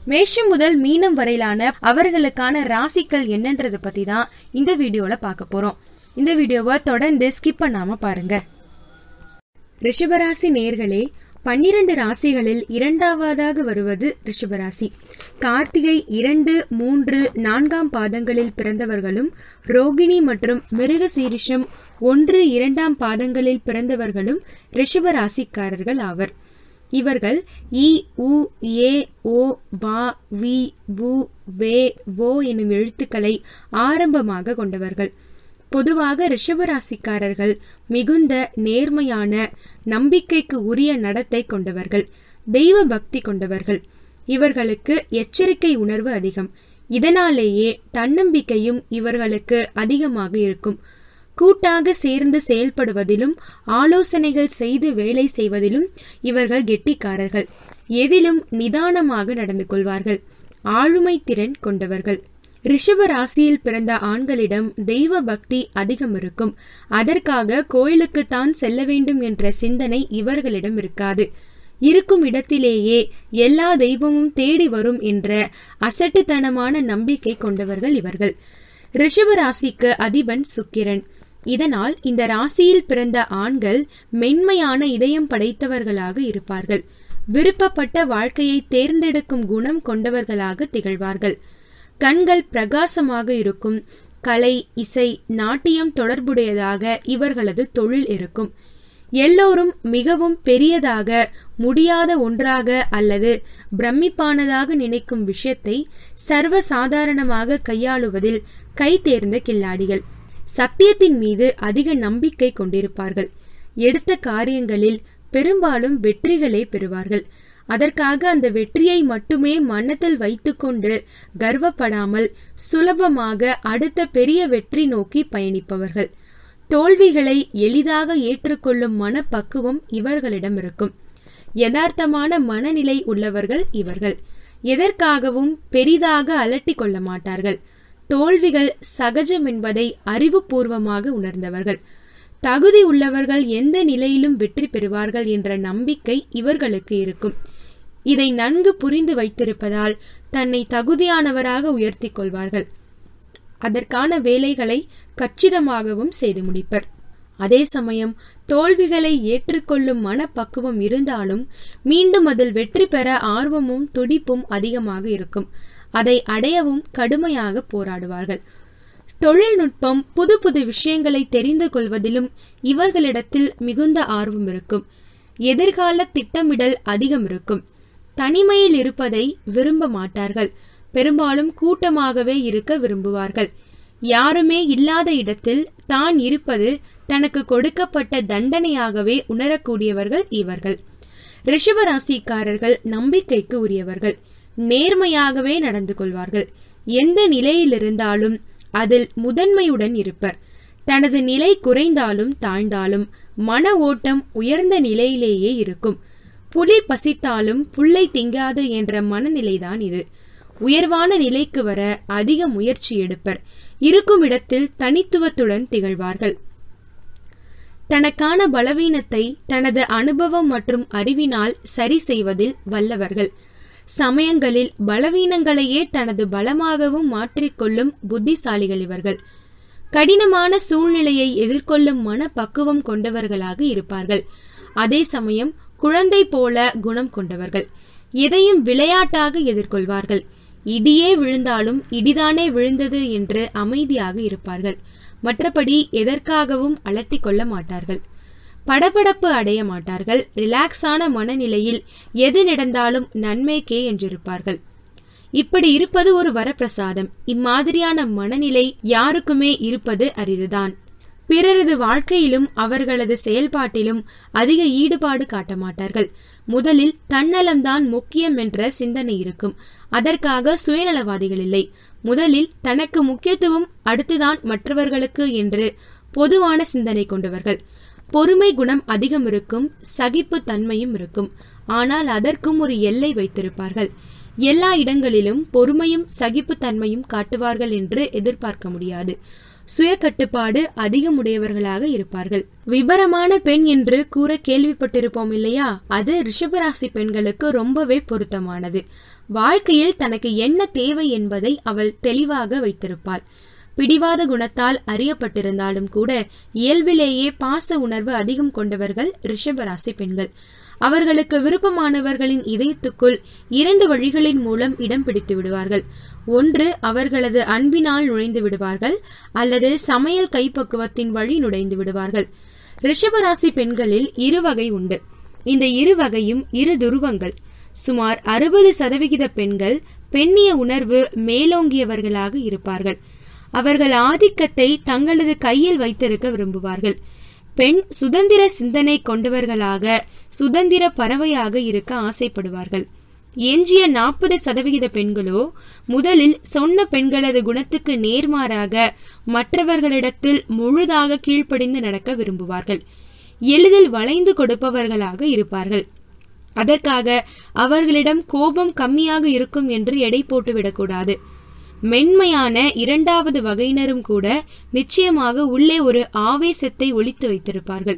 மேஷம் முதல் மீனம் வரையிலான அவர்களுக்கான ராசிகள் என்னன்றத பத்தி தான் இந்த வீடியோல பார்க்க போறோம் இந்த வீடியோவை தொடர்ந்து ஸ்கிப் பண்ணாம பாருங்க ரிஷபராசி நேர்களே பன்னிரண்டு ராசிகளில் இரண்டாவதாக வருவது ரிஷபராசி கார்த்திகை இரண்டு மூன்று நான்காம் பாதங்களில் பிறந்தவர்களும் ரோகிணி மற்றும் மிருக சீரிஷம் ஒன்று இரண்டாம் பாதங்களில் பிறந்தவர்களும் ரிஷபராசிக்காரர்கள் ஆவர் இவர்கள் இ உ ஏ ஓ வா வி வு வே ஓ எனும் எழுத்துக்களை ஆரம்பமாக கொண்டவர்கள் பொதுவாக ரிஷபராசிக்காரர்கள் மிகுந்த நேர்மையான நம்பிக்கைக்கு உரிய நடத்தை கொண்டவர்கள் தெய்வ பக்தி கொண்டவர்கள் இவர்களுக்கு எச்சரிக்கை உணர்வு அதிகம் இதனாலேயே தன்னம்பிக்கையும் இவர்களுக்கு அதிகமாக இருக்கும் கூட்டாக சேர்ந்து செயல்படுவதிலும் ஆலோசனைகள் செய்து வேலை செய்வதிலும் இவர்கள் கெட்டிக்காரர்கள் எதிலும் நிதானமாக நடந்து கொள்வார்கள் ஆளுமை திறன் கொண்டவர்கள் ரிஷப ராசியில் பிறந்த ஆண்களிடம் தெய்வ பக்தி அதிகம் இருக்கும் அதற்காக கோயிலுக்குத்தான் செல்ல வேண்டும் என்ற சிந்தனை இவர்களிடம் இருக்காது இருக்கும் இடத்திலேயே எல்லா தெய்வமும் தேடி வரும் என்ற அசட்டுத்தனமான நம்பிக்கை கொண்டவர்கள் இவர்கள் ரிஷப ராசிக்கு அதிபன் சுக்கிரன் இதனால் இந்த ராசியில் பிறந்த ஆண்கள் மென்மையான இதயம் படைத்தவர்களாக இருப்பார்கள் விருப்பப்பட்ட வாழ்க்கையை தேர்ந்தெடுக்கும் குணம் கொண்டவர்களாக திகழ்வார்கள் கண்கள் பிரகாசமாக இருக்கும் கலை இசை நாட்டியம் தொடர்புடையதாக இவர்களது தொழில் இருக்கும் எல்லோரும் மிகவும் பெரியதாக முடியாத ஒன்றாக அல்லது பிரமிப்பானதாக நினைக்கும் விஷயத்தை சர்வ சாதாரணமாக கையாளுவதில் கை தேர்ந்த கில்லாடிகள் சத்தியத்தின் மீது அதிக நம்பிக்கை கொண்டிருப்பார்கள் எடுத்த காரியங்களில் பெரும்பாலும் வெற்றிகளை பெறுவார்கள் அதற்காக அந்த வெற்றியை மட்டுமே மனத்தில் வைத்துக்கொண்டு கர்வப்படாமல் சுலபமாக அடுத்த பெரிய வெற்றி நோக்கி பயணிப்பவர்கள் தோல்விகளை எளிதாக ஏற்றுக்கொள்ளும் மனப்பக்குவம் இவர்களிடம் இருக்கும் யதார்த்தமான மனநிலை உள்ளவர்கள் இவர்கள் எதற்காகவும் பெரிதாக அலட்டி கொள்ள மாட்டார்கள் தோல்விகள் சகஜம் என்பதை அறிவுபூர்வமாக உணர்ந்தவர்கள் தகுதி உள்ளவர்கள் எந்த நிலையிலும் வெற்றி பெறுவார்கள் என்ற நம்பிக்கை இவர்களுக்கு இருக்கும் இதை நன்கு புரிந்து வைத்திருப்பதால் தன்னை தகுதியானவராக உயர்த்தி கொள்வார்கள் அதற்கான வேலைகளை கச்சிதமாகவும் செய்து முடிப்பர் அதே சமயம் தோல்விகளை ஏற்றுக்கொள்ளும் மனப்பக்குவம் இருந்தாலும் மீண்டும் அதில் வெற்றி பெற ஆர்வமும் துடிப்பும் அதிகமாக இருக்கும் அதை அடையவும் கடுமையாக போராடுவார்கள் தொழில்நுட்பம் புது புது விஷயங்களை தெரிந்து கொள்வதிலும் இவர்களிடத்தில் மிகுந்த ஆர்வம் இருக்கும் எதிர்கால திட்டமிடல் அதிகம் இருக்கும் தனிமையில் இருப்பதை விரும்ப மாட்டார்கள் பெரும்பாலும் கூட்டமாகவே இருக்க விரும்புவார்கள் யாருமே இல்லாத இடத்தில் தான் இருப்பது தனக்கு கொடுக்கப்பட்ட தண்டனையாகவே உணரக்கூடியவர்கள் இவர்கள் ரிஷபராசிக்காரர்கள் நம்பிக்கைக்கு உரியவர்கள் நேர்மையாகவே நடந்து கொள்வார்கள் எந்த நிலையில் இருந்தாலும் அதில் முதன்மையுடன் இருப்பர் தனது நிலை குறைந்தாலும் தாழ்ந்தாலும் மன ஓட்டம் உயர்ந்த நிலையிலேயே இருக்கும் புலி பசித்தாலும் புல்லை திங்காது என்ற மனநிலைதான் இது உயர்வான நிலைக்கு வர அதிக முயற்சி எடுப்பர் இருக்கும் இடத்தில் தனித்துவத்துடன் திகழ்வார்கள் தனக்கான பலவீனத்தை தனது அனுபவம் மற்றும் அறிவினால் சரி செய்வதில் வல்லவர்கள் சமயங்களில் பலவீனங்களையே தனது பலமாகவும் மாற்றிக்கொள்ளும் புத்திசாலிகள் இவர்கள் கடினமான சூழ்நிலையை எதிர்கொள்ளும் மன பக்குவம் கொண்டவர்களாக இருப்பார்கள் அதே சமயம் குழந்தை போல குணம் கொண்டவர்கள் எதையும் விளையாட்டாக எதிர்கொள்வார்கள் இடியே விழுந்தாலும் இடிதானே விழுந்தது என்று அமைதியாக இருப்பார்கள் மற்றபடி எதற்காகவும் அலட்டி கொள்ள மாட்டார்கள் படபடப்பு அடைய மாட்டார்கள் ரிலாக்ஸான மனநிலையில் எது நடந்தாலும் நன்மைக்கே என்றிருப்பார்கள் இப்படி இருப்பது ஒரு வரப்பிரசாதம் இம்மாதிரியான மனநிலை யாருக்குமே இருப்பது அரிதுதான் பிறரது வாழ்க்கையிலும் அவர்களது செயல்பாட்டிலும் அதிக ஈடுபாடு காட்ட மாட்டார்கள் முதலில் தன்னலம்தான் முக்கியம் என்ற சிந்தனை இருக்கும் அதற்காக சுயநலவாதிகள் இல்லை முதலில் தனக்கு முக்கியத்துவம் அடுத்துதான் மற்றவர்களுக்கு என்று பொதுவான சிந்தனை கொண்டவர்கள் பொறுமை குணம் அதிகம் இருக்கும் சகிப்பு தன்மையும் இருக்கும் ஆனால் அதற்கும் ஒரு எல்லை வைத்திருப்பார்கள் எல்லா இடங்களிலும் பொறுமையும் சகிப்பு தன்மையும் காட்டுவார்கள் என்று எதிர்பார்க்க முடியாது சுய கட்டுப்பாடு அதிகமுடையவர்களாக இருப்பார்கள் விபரமான பெண் என்று கூற கேள்விப்பட்டிருப்போம் இல்லையா அது ரிஷபராசி பெண்களுக்கு ரொம்பவே பொருத்தமானது வாழ்க்கையில் தனக்கு என்ன தேவை என்பதை அவள் தெளிவாக வைத்திருப்பாள் பிடிவாத குணத்தால் அறியப்பட்டிருந்தாலும் கூட இயல்பிலேயே பாச உணர்வு அதிகம் கொண்டவர்கள் ரிஷபராசி பெண்கள் அவர்களுக்கு விருப்பமானவர்களின் இதயத்துக்குள் இரண்டு வழிகளின் மூலம் இடம் பிடித்து விடுவார்கள் ஒன்று அவர்களது அன்பினால் நுழைந்து விடுவார்கள் அல்லது சமையல் கைப்பக்குவத்தின் வழி நுழைந்து விடுவார்கள் ரிஷபராசி பெண்களில் இரு வகை உண்டு இந்த இரு வகையும் இரு துருவங்கள் சுமார் அறுபது சதவிகித பெண்கள் பெண்ணிய உணர்வு மேலோங்கியவர்களாக இருப்பார்கள் அவர்கள் ஆதிக்கத்தை தங்களது கையில் வைத்திருக்க விரும்புவார்கள் பெண் சுதந்திர சிந்தனை கொண்டவர்களாக சுதந்திர பறவையாக இருக்க ஆசைப்படுவார்கள் எஞ்சிய நாற்பது சதவிகித பெண்களோ முதலில் சொன்ன பெண்களது குணத்துக்கு நேர்மாறாக மற்றவர்களிடத்தில் முழுதாக கீழ்ப்படிந்து நடக்க விரும்புவார்கள் எளிதில் வளைந்து கொடுப்பவர்களாக இருப்பார்கள் அதற்காக அவர்களிடம் கோபம் கம்மியாக இருக்கும் என்று எடை போட்டுவிடக்கூடாது மென்மையான இரண்டாவது வகையினரும் கூட நிச்சயமாக உள்ளே ஒரு ஆவேசத்தை ஒழித்து வைத்திருப்பார்கள்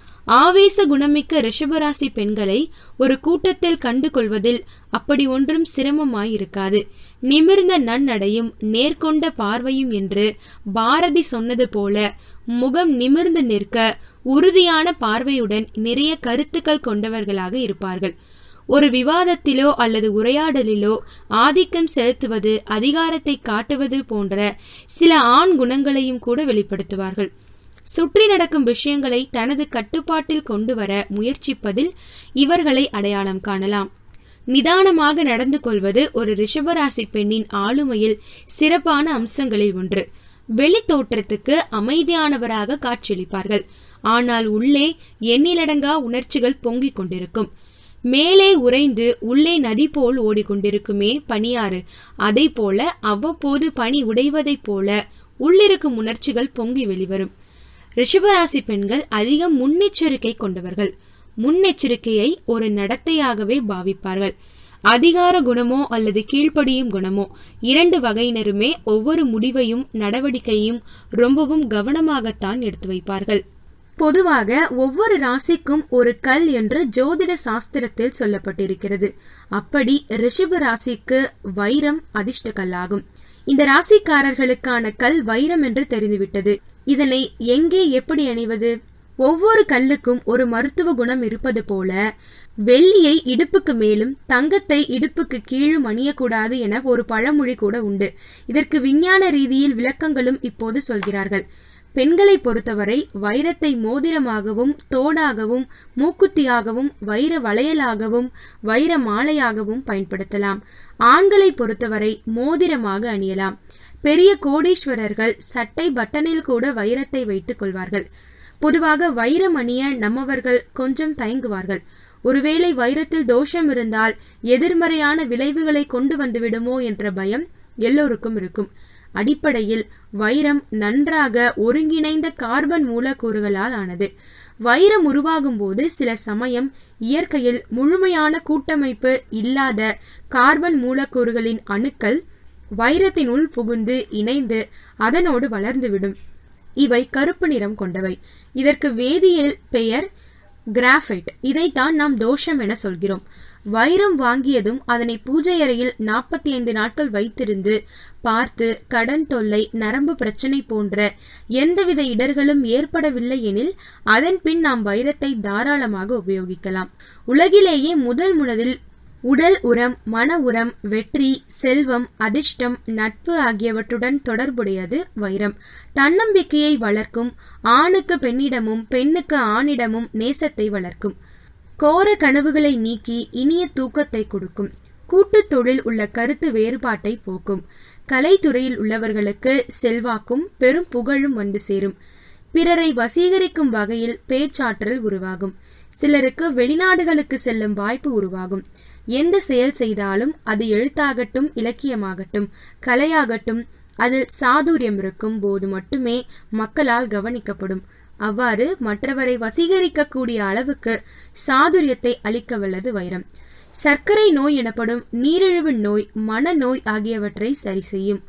ஆவேச குணமிக்க ரிஷபராசி பெண்களை ஒரு கூட்டத்தில் கண்டு கொள்வதில் அப்படி ஒன்றும் சிரமமாயிருக்காது நிமிர்ந்த நன்னடையும் நேர்கொண்ட பார்வையும் என்று பாரதி சொன்னது போல முகம் நிமிர்ந்து நிற்க உறுதியான பார்வையுடன் நிறைய கருத்துக்கள் கொண்டவர்களாக இருப்பார்கள் ஒரு விவாதத்திலோ அல்லது உரையாடலிலோ ஆதிக்கம் செலுத்துவது அதிகாரத்தை காட்டுவது போன்ற சில ஆண் குணங்களையும் கூட வெளிப்படுத்துவார்கள் சுற்றி நடக்கும் விஷயங்களை தனது கட்டுப்பாட்டில் கொண்டு வர முயற்சிப்பதில் இவர்களை அடையாளம் காணலாம் நிதானமாக நடந்து கொள்வது ஒரு ரிஷபராசி பெண்ணின் ஆளுமையில் சிறப்பான அம்சங்களில் ஒன்று வெளி தோற்றத்துக்கு அமைதியானவராக காட்சியளிப்பார்கள் ஆனால் உள்ளே எண்ணிலடங்கா உணர்ச்சிகள் பொங்கிக் கொண்டிருக்கும் மேலே உறைந்து உள்ளே நதி போல் ஓடிக்கொண்டிருக்குமே பனியாறு அதை போல அவ்வப்போது பனி உடைவதைப் போல உள்ளிருக்கும் உணர்ச்சிகள் பொங்கி வெளிவரும் ரிஷபராசி பெண்கள் அதிகம் முன்னெச்சரிக்கை கொண்டவர்கள் முன்னெச்சரிக்கையை ஒரு நடத்தையாகவே பாவிப்பார்கள் அதிகார குணமோ அல்லது கீழ்ப்படியும் குணமோ இரண்டு வகையினருமே ஒவ்வொரு முடிவையும் நடவடிக்கையும் ரொம்பவும் கவனமாகத்தான் எடுத்து வைப்பார்கள் பொதுவாக ஒவ்வொரு ராசிக்கும் ஒரு கல் என்று ஜோதிட சாஸ்திரத்தில் சொல்லப்பட்டிருக்கிறது அப்படி ரிஷப ராசிக்கு வைரம் அதிர்ஷ்ட கல்லாகும் இந்த ராசிக்காரர்களுக்கான கல் வைரம் என்று தெரிந்துவிட்டது இதனை எங்கே எப்படி அணிவது ஒவ்வொரு கல்லுக்கும் ஒரு மருத்துவ குணம் இருப்பது போல வெள்ளியை இடுப்புக்கு மேலும் தங்கத்தை இடுப்புக்கு கீழும் அணியக்கூடாது என ஒரு பழமொழி கூட உண்டு இதற்கு விஞ்ஞான ரீதியில் விளக்கங்களும் இப்போது சொல்கிறார்கள் பெண்களை பொறுத்தவரை வைரத்தை மோதிரமாகவும் தோடாகவும் மூக்குத்தியாகவும் வைர வளையலாகவும் வைர மாலையாகவும் பயன்படுத்தலாம் ஆண்களை பொறுத்தவரை மோதிரமாக அணியலாம் பெரிய கோடீஸ்வரர்கள் சட்டை பட்டனில் கூட வைரத்தை வைத்துக் கொள்வார்கள் பொதுவாக வைரம் அணிய நம்மவர்கள் கொஞ்சம் தயங்குவார்கள் ஒருவேளை வைரத்தில் தோஷம் இருந்தால் எதிர்மறையான விளைவுகளை கொண்டு வந்துவிடுமோ என்ற பயம் எல்லோருக்கும் இருக்கும் அடிப்படையில் வைரம் நன்றாக ஒருங்கிணைந்த கார்பன் மூலக்கூறுகளால் ஆனது வைரம் உருவாகும் போது சில சமயம் இயற்கையில் முழுமையான கூட்டமைப்பு இல்லாத கார்பன் மூலக்கூறுகளின் அணுக்கள் வைரத்தின் உள் புகுந்து இணைந்து அதனோடு வளர்ந்துவிடும் இவை கருப்பு நிறம் கொண்டவை இதற்கு வேதியியல் பெயர் கிராஃபைட் இதைத்தான் நாம் தோஷம் என சொல்கிறோம் வைரம் வாங்கியதும் அதனை பூஜை அறையில் நாற்பத்தி ஐந்து நாட்கள் வைத்திருந்து பார்த்து கடன் தொல்லை நரம்பு பிரச்சனை போன்ற எந்தவித இடர்களும் ஏற்படவில்லை எனில் அதன் பின் நாம் வைரத்தை தாராளமாக உபயோகிக்கலாம் உலகிலேயே முதல் முதலில் உடல் உரம் மன உரம் வெற்றி செல்வம் அதிர்ஷ்டம் நட்பு ஆகியவற்றுடன் தொடர்புடையது வைரம் தன்னம்பிக்கையை வளர்க்கும் ஆணுக்கு பெண்ணிடமும் பெண்ணுக்கு ஆணிடமும் நேசத்தை வளர்க்கும் கோர கனவுகளை நீக்கி இனிய தூக்கத்தை கொடுக்கும் கூட்டுத் தொழில் உள்ள கருத்து வேறுபாட்டை போக்கும் கலைத்துறையில் உள்ளவர்களுக்கு செல்வாக்கும் பெரும் புகழும் வந்து சேரும் பிறரை வசீகரிக்கும் வகையில் பேச்சாற்றல் உருவாகும் சிலருக்கு வெளிநாடுகளுக்கு செல்லும் வாய்ப்பு உருவாகும் எந்த செயல் செய்தாலும் அது எழுத்தாகட்டும் இலக்கியமாகட்டும் கலையாகட்டும் அதில் சாதுரியம் இருக்கும் போது மட்டுமே மக்களால் கவனிக்கப்படும் அவ்வாறு மற்றவரை வசீகரிக்கக்கூடிய அளவுக்கு சாதுரியத்தை அளிக்க வல்லது வைரம் சர்க்கரை நோய் எனப்படும் நீரிழிவு நோய் மனநோய் ஆகியவற்றை சரி செய்யும்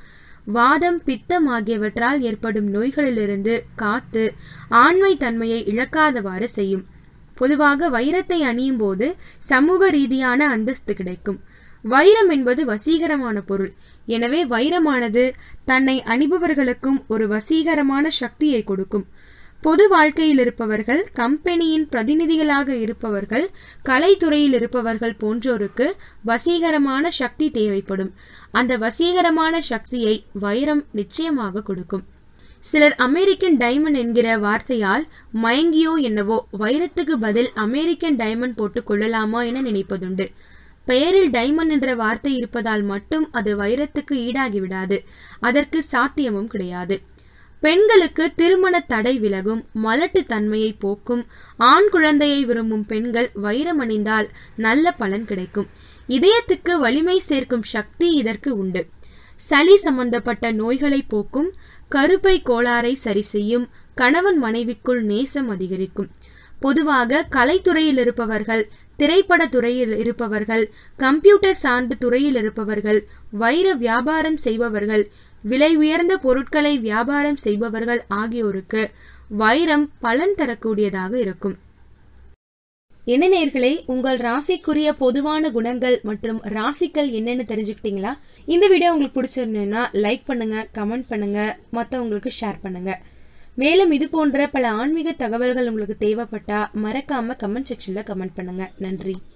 வாதம் பித்தம் ஆகியவற்றால் ஏற்படும் நோய்களிலிருந்து காத்து ஆண்மை தன்மையை இழக்காதவாறு செய்யும் பொதுவாக வைரத்தை அணியும் போது சமூக ரீதியான அந்தஸ்து கிடைக்கும் வைரம் என்பது வசீகரமான பொருள் எனவே வைரமானது தன்னை அணிபவர்களுக்கும் ஒரு வசீகரமான சக்தியை கொடுக்கும் பொது வாழ்க்கையில் இருப்பவர்கள் கம்பெனியின் பிரதிநிதிகளாக இருப்பவர்கள் கலைத்துறையில் இருப்பவர்கள் போன்றோருக்கு வசீகரமான சக்தி தேவைப்படும் அந்த வசீகரமான சக்தியை வைரம் நிச்சயமாக கொடுக்கும் சிலர் அமெரிக்கன் டைமண்ட் என்கிற வார்த்தையால் மயங்கியோ என்னவோ வைரத்துக்கு பதில் அமெரிக்கன் டைமண்ட் போட்டுக் கொள்ளலாமா என நினைப்பதுண்டு பெயரில் டைமண்ட் என்ற வார்த்தை இருப்பதால் மட்டும் அது வைரத்துக்கு ஈடாகிவிடாது அதற்கு சாத்தியமும் கிடையாது பெண்களுக்கு திருமண தடை விலகும் மலட்டு தன்மையை போக்கும் ஆண் குழந்தையை விரும்பும் பெண்கள் வைரம் அணிந்தால் நல்ல பலன் கிடைக்கும் இதயத்துக்கு வலிமை சேர்க்கும் சக்தி இதற்கு உண்டு சளி சம்பந்தப்பட்ட நோய்களை போக்கும் கருப்பை கோளாறை சரி செய்யும் கணவன் மனைவிக்குள் நேசம் அதிகரிக்கும் பொதுவாக கலைத்துறையில் இருப்பவர்கள் திரைப்பட துறையில் இருப்பவர்கள் கம்ப்யூட்டர் சார்ந்த துறையில் இருப்பவர்கள் வைர வியாபாரம் செய்பவர்கள் விலை உயர்ந்த பொருட்களை வியாபாரம் செய்பவர்கள் ஆகியோருக்கு வைரம் பலன் தரக்கூடியதாக இருக்கும் என்ன நேர்களே உங்கள் ராசிக்குரிய பொதுவான குணங்கள் மற்றும் ராசிகள் என்னன்னு தெரிஞ்சுக்கிட்டீங்களா இந்த வீடியோ உங்களுக்கு பிடிச்சிருந்ததுன்னா லைக் பண்ணுங்க கமெண்ட் பண்ணுங்க மற்றவங்களுக்கு ஷேர் பண்ணுங்க மேலும் இது போன்ற பல ஆன்மீக தகவல்கள் உங்களுக்கு தேவைப்பட்டா மறக்காம கமெண்ட் செக்ஷன்ல கமெண்ட் பண்ணுங்க நன்றி